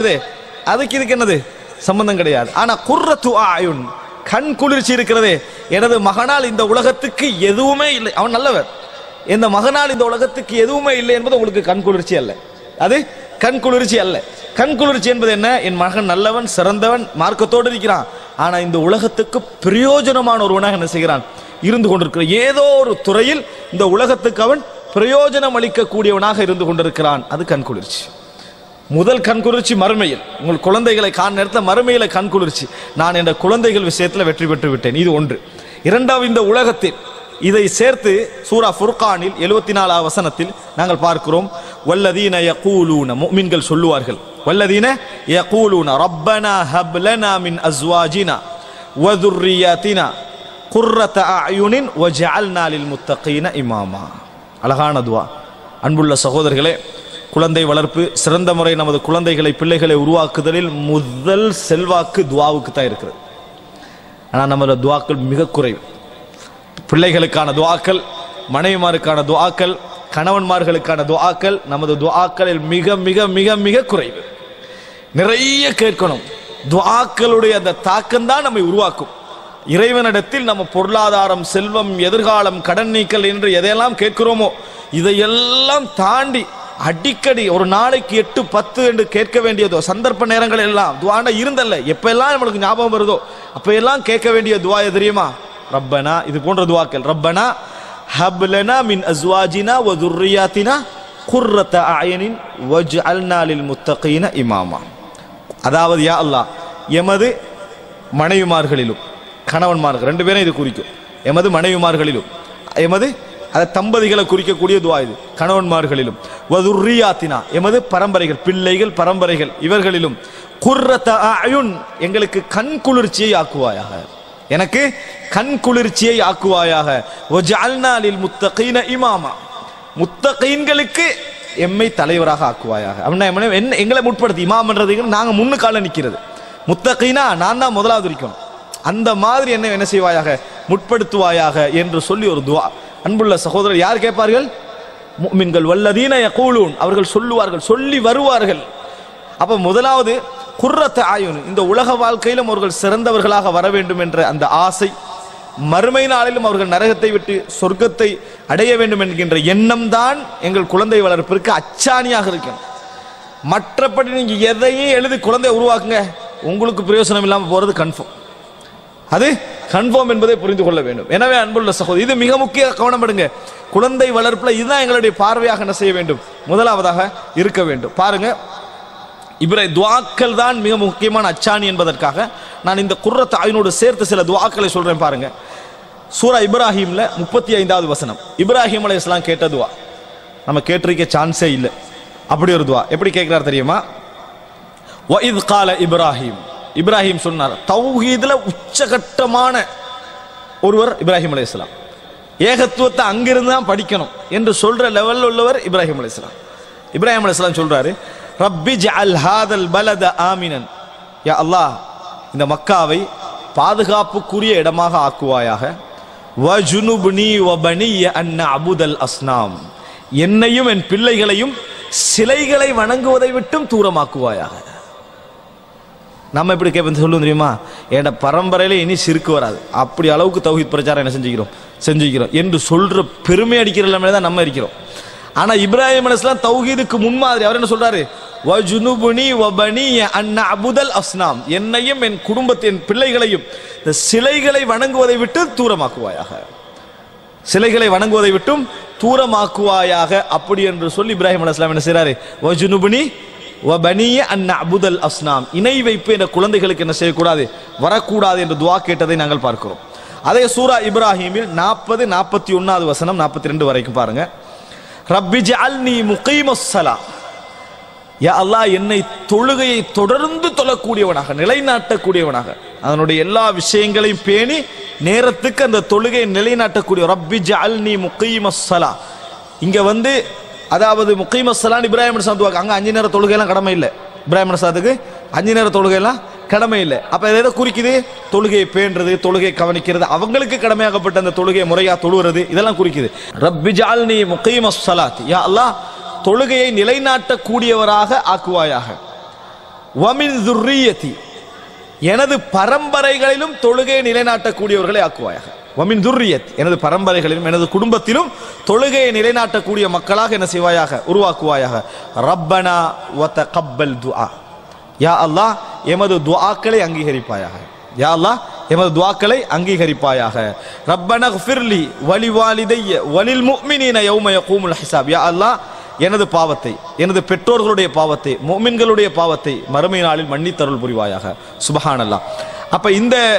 இது அதுக்கு இதுக்கு என்னது சம்பந்தம் கிடையாது ஆனா குர்ரத்து ஆயுன் கண் குளிர்ச்சி இருக்கிறதே எனது மகனால் இந்த உலகத்துக்கு எதுவுமே இல்லை அவன் நல்லவர் இந்த மகனால் இந்த உலகத்துக்கு எதுவுமே இல்லை என்பது உங்களுக்கு கண் குளிர்ச்சி அல்ல அது கண் குளிர்ச்சி அல்ல கண் குளிர்ச்சி என்பது என்ன என் மகன் நல்லவன் சிறந்தவன் மார்க்கத்தோடு இருக்கிறான் ஆனா இந்த உலகத்துக்கு பிரயோஜனமான ஒருவனாக என்ன செய்கிறான் இருந்து கொண்டிருக்கிற ஏதோ ஒரு துறையில் இந்த உலகத்துக்கு அவன் பிரயோஜனம் அளிக்கக்கூடியவனாக இருந்து கொண்டிருக்கிறான் அது கண் குளிர்ச்சி முதல் கண்குளிர்ச்சி மறுமையில் உங்கள் குழந்தைகளை காண நேரத்தில் மறுமையில கண்குளிர்ச்சி நான் என்ற குழந்தைகள் விஷயத்தில் வெற்றி பெற்று விட்டேன் இது ஒன்று இரண்டாவது இந்த உலகத்தில் இதை சேர்த்து சூரா ஃபுர்கானில் எழுபத்தி நாலாவது வசனத்தில் நாங்கள் பார்க்கிறோம் வல்லதீன யகூலூன முஃமின்கள் சொல்லுவார்கள் வல்லதீன யகூலூன ரப்பனா ஹப் லனா மின் அஸ்வாஜினா வதுர்ரியாத்தினா குர்ரத அயுனின் வஜஅல்னா லில் முத்தகீன இமாமா அழகான துவா அன்புள்ள சகோதரர்களே குழந்தை வளர்ப்பு சிறந்த முறை நமது குழந்தைகளை பிள்ளைகளை உருவாக்குதலில் முதல் செல்வாக்கு துவாவுக்கு தான் இருக்கிறது ஆனால் நமது துவாக்கள் மிக குறைவு பிள்ளைகளுக்கான துவாக்கள் மனைவிமாருக்கான துவாக்கள் கணவன்மார்களுக்கான துவாக்கள் நமது துவாக்களில் மிக மிக மிக மிக குறைவு நிறைய கேட்கணும் துவாக்களுடைய அந்த தாக்கம் தான் நம்மை உருவாக்கும் இறைவனிடத்தில் நம்ம பொருளாதாரம் செல்வம் எதிர்காலம் கடன் நீக்கல் என்று எதையெல்லாம் கேட்கிறோமோ இதையெல்லாம் தாண்டி அடிக்கடி ஒரு நாளைக்கு எட்டு பத்து என்று கேட்க வேண்டியதோ சந்தர்ப்ப நேரங்கள் எல்லாம் துவாண்ட இருந்தல்ல எப்ப எல்லாம் நம்மளுக்கு ஞாபகம் வருதோ அப்ப எல்லாம் கேட்க வேண்டிய துவா எது தெரியுமா ரப்பனா இது போன்ற துவாக்கள் ரப்பனா ஹப்லனா மின் அஸ்வாஜினா வ துர்ரியாத்தினா குர்ரத அயனின் வஜ்அல்னா லில் முத்தகீன இமாமா அதாவது யா அல்லாஹ் எமது மனைவிமார்களிலும் கணவன்மார்கள் ரெண்டு பேரும் இது குறிக்கும் எமது மனைவிமார்களிலும் எமது அதை தம்பதிகளை குறிக்கக்கூடிய துவா இது கணவன்மார்களிலும் வதுர்ரியாத்தினா எமது பரம்பரைகள் பிள்ளைகள் பரம்பரைகள் இவர்களிலும் குர்ரத அயுன் எங்களுக்கு கண் குளிர்ச்சியை ஆக்குவாயாக எனக்கு கண் குளிர்ச்சியை ஆக்குவாயாக வஜஅல்னா லில் முத்தகீன இமாமா முத்தகீன்களுக்கு எம்மை தலைவராக ஆக்குவாயாக அப்படின்னா என்ன- என்ன எங்களை முற்படுத்தி இமாம்ன்றதுக்கு நாங்க முன்னு கால நிக்கிறது முத்தகீனா நான் தான் முதலாவது இருக்கணும் அந்த மாதிரி என்ன என்ன செய்வாயாக முற்படுத்துவாயாக என்று சொல்லி ஒரு துவா அன்புள்ள சகோதரர் யார் கேட்பார்கள் முஃமின்கள் வல்லதீன யகூலூன் அவர்கள் சொல்லுவார்கள் சொல்லி வருவார்கள் அப்ப முதலாவது குர்ரத்த ஆயுன் இந்த உலக வாழ்க்கையிலும் அவர்கள் சிறந்தவர்களாக வர வேண்டும் என்ற அந்த ஆசை மறுமை நாளிலும் அவர்கள் நரகத்தை விட்டு சொர்க்கத்தை அடைய வேண்டும் என்கின்ற எண்ணம் தான் எங்கள் குழந்தை வளர்ப்பிற்கு அச்சாணியாக இருக்கணும் மற்றபடி நீங்க எதையும் எழுதி குழந்தையை உருவாக்குங்க உங்களுக்கு பிரயோசனம் இல்லாமல் போறது கன்ஃபார்ம் அது கன்ஃபார்ம் என்பதை புரிந்து கொள்ள வேண்டும் எனவே அன்புள்ள சகோதரி இது மிக முக்கிய கவனம் எடுங்க குழந்தை வளர்ப்புல இதுதான் எங்களுடைய பார்வையாக என்ன செய்ய வேண்டும் முதலாவதாக இருக்க வேண்டும் பாருங்க இவரை துவாக்கள் தான் மிக முக்கியமான அச்சாணி என்பதற்காக நான் இந்த குர்ரத் ஆயினோடு சேர்த்து சில துவாக்களை சொல்றேன் பாருங்க சூரா இப்ராஹிம்ல முப்பத்தி ஐந்தாவது வசனம் இப்ராஹிம் அலைஹிஸ்ஸலாம் கேட்ட துவா நம்ம கேட்டிருக்க சான்ஸே இல்லை அப்படி ஒரு துவா எப்படி கேட்கிறார் தெரியுமா வஇத் கால இப்ராஹிம் இப்ராஹிம் சொன்னார் தௌஹீதுல உச்சகட்டமான ஒருவர் இப்ராஹிம் அலைஹிஸ்ஸலாம் ஏகத்துவத்தை அங்கிருந்து தான் படிக்கணும் என்று சொல்ற லெவல்ல உள்ளவர் இப்ராஹிம் அலைஹிஸ்ஸலாம் இப்ராஹிம் அலைஹிஸ்ஸலாம் சொல்றாரு ரப்பி ஜஅல் ஹாதல் பலத ஆமினன் யா அல்லாஹ் இந்த மக்காவை பாதுகாப்புக்குரிய இடமாக ஆக்குவாயாக வஜுனுப்னி வபனிய அன்ன அபுதல் அஸ்னாம் என்னையும் என் பிள்ளைகளையும் சிலைகளை வணங்குவதை விட்டும் தூரமாக்குவாயாக நம்ம எப்படி கேட்போம் சொல்லுவோம் தெரியுமா என் பரம்பரையில இனி சிறுக்கு வராது அப்படி அளவுக்கு தௌஹீத் பிரச்சாரம் என்ன செஞ்சுக்கிறோம் செஞ்சுக்கிறோம் என்று சொல்ற பெருமை அடிக்கிற நிலைமையில தான் நம்ம இருக்கிறோம் ஆனா இப்ராஹிம் அலைஹிஸ்ஸலாம் தௌஹீதுக்கு முன்மாதிரி அவர் என்ன சொல்றாரு வஜுனுபுனி வபனி அன்ன அபுதல் அஸ்னாம் என்னையும் என் குடும்பத்தின் பிள்ளைகளையும் இந்த சிலைகளை வணங்குவதை விட்டு தூரமாக்குவாயாக சிலைகளை வணங்குவதை விட்டும் தூரமாக்குவாயாக அப்படி என்று சொல்லி இப்ராஹிம் அலைஹிஸ்ஸலாம் என்ன செய்றாரு வஜுனுபுனி வபனிய அன்ன அபுதல் அஸ்னாம் இணை வைப்பு என்ற குழந்தைகளுக்கு என்ன செய்யக்கூடாது வரக்கூடாது என்று துவா கேட்டதை நாங்கள் பார்க்கிறோம் அதே சூரா இப்ராஹிமில் நாற்பது நாற்பத்தி ஒன்னாவது வசனம் நாற்பத்தி ரெண்டு வரைக்கும் பாருங்க ரப்பி ஜஅல்னி முகீமஸ்ஸலா யா அல்லாஹ் என்னை தொழுகையை தொடர்ந்து தொழக்கூடியவனாக நிலைநாட்டக்கூடியவனாக அதனுடைய எல்லா விஷயங்களையும் பேணி நேரத்துக்கு அந்த தொழுகையை நிலைநாட்டக்கூடிய ரப்பி ஜஅல்னி முகீமஸ்ஸலா இங்க வந்து அதாவது முகீமஸ்ஸலான் இப்ராஹிம் சாத்துவாங்க அங்க அஞ்சு நேர தொழுகையெல்லாம் கடமை இல்லை இப்ராஹிம் சாத்துக்கு அஞ்சு நேர தொழுகையெல்லாம் கடமை இல்லை அப்ப இது எதை குறிக்குது தொழுகையை பேணுறது தொழுகையை கவனிக்கிறது அவங்களுக்கு கடமையாகப்பட்ட அந்த தொழுகையை முறையா தொழுகிறது இதெல்லாம் குறிக்குது ரப்பி ஜால்னி முகீமஸ் சலாத் யா அல்லாஹ் தொழுகையை நிலைநாட்டக்கூடியவராக ஆக்குவாயாக வமின் துர்ரியதி எனது பரம்பரைகளிலும் தொழுகையை நிலைநாட்டக்கூடியவர்களை ஆக்குவாயாக வமின் துர்ரியத் எனது பரம்பரைகளிலும் எனது குடும்பத்திலும் தொழுகையை நிலைநாட்டக்கூடிய மக்களாக என்ன செய்வாயாக உருவாக்குவாயாக ரப்பனா வத கப்பல் துஆ யா அல்லாஹ் எமது துஆக்களை அங்கீகரிப்பாயாக யா அல்லாஹ் எமது துஆக்களை அங்கீகரிப்பாயாக ரப்பன ஃபிர்லி வலி வாலிதைய வலில் முஃமினீன யௌம யகூமுல் ஹிசாப் யா அல்லாஹ் எனது பாவத்தை எனது பெற்றோர்களுடைய பாவத்தை முஃமின்களுடைய பாவத்தை மறுமை நாளில் மன்னித்தருள் புரிவாயாக சுபஹானல்லாஹ் அப்ப இந்த